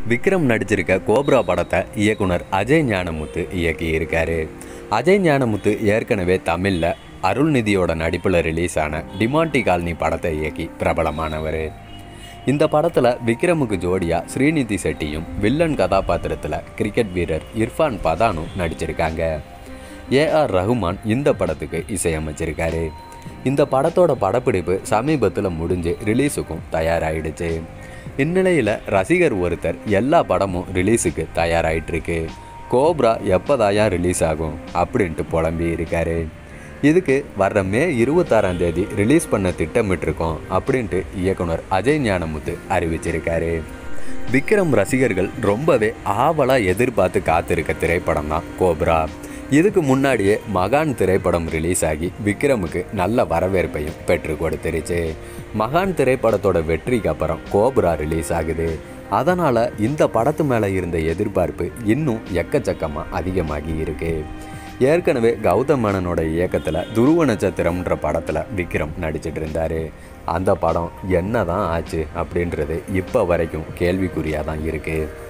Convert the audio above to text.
Vikram நடிச்சிருக்க cobra படத்தை இயக்குனர் அஜய் ஞானமுத்து இயக்கியிருக்காரு அஜய் ஞானமுத்து ஏற்கனவே தமிழில் அருள்நிதியோட நடிப்பில் ரிலீஸ் ஆன டிமாண்டி காலனி படத்தை இயக்கி பிரபலமானவர் இந்த படத்தில் விக்ரமுக்கு ஜோடியாக ஸ்ரீநிதி செட்டியும் வில்லன் கதாபாத்திரத்தில் கிரிக்கெட் வீரர் இர்ஃபான் பதானும் நடிச்சிருக்காங்க ஏஆர் ரஹ்மான் இந்த படத்துக்கு இசையமைச்சிருக்காரு இந்த படத்தோட படப்பிடிப்பு சமீபத்தில் முடிஞ்சு ரிலீஸுக்கும் தயாராகிடுச்சு இந்நிலையில் ரசிகர் ஒருத்தர் எல்லா படமும் ரிலீஸுக்கு தயாராகிட்டு இருக்கு கோப்ரா எப்போதாயா ரிலீஸ் ஆகும் அப்படின்ட்டு புலம்பி இருக்காரு இதுக்கு வர்ற மே இருபத்தாறாம் தேதி ரிலீஸ் பண்ண திட்டமிட்டிருக்கோம் அப்படின்ட்டு இயக்குனர் அஜய் ஞானமுத்து அறிவிச்சிருக்காரு விக்ரம் ரசிகர்கள் ரொம்பவே ஆவலாக எதிர்பார்த்து காத்திருக்க திரைப்படம் தான் கோப்ரா இதுக்கு முன்னாடியே மகான் திரைப்படம் ரிலீஸ் ஆகி விக்ரமுக்கு நல்ல வரவேற்பையும் பெற்று கொடுத்துருச்சு மகான் திரைப்படத்தோட வெற்றிக்கு அப்புறம் கோப்ரா ரிலீஸ் ஆகுது அதனால் இந்த படத்து மேலே இருந்த எதிர்பார்ப்பு இன்னும் எக்கச்சக்கமாக அதிகமாகி இருக்கு ஏற்கனவே கௌதம் மேனனோட இயக்கத்தில் துருவ நட்சத்திரம்ன்ற படத்தில் விக்ரம் நடிச்சிட்டு இருந்தார் அந்த படம் என்ன தான் ஆச்சு அப்படின்றது இப்போ வரைக்கும் கேள்விக்குறியாக தான் இருக்குது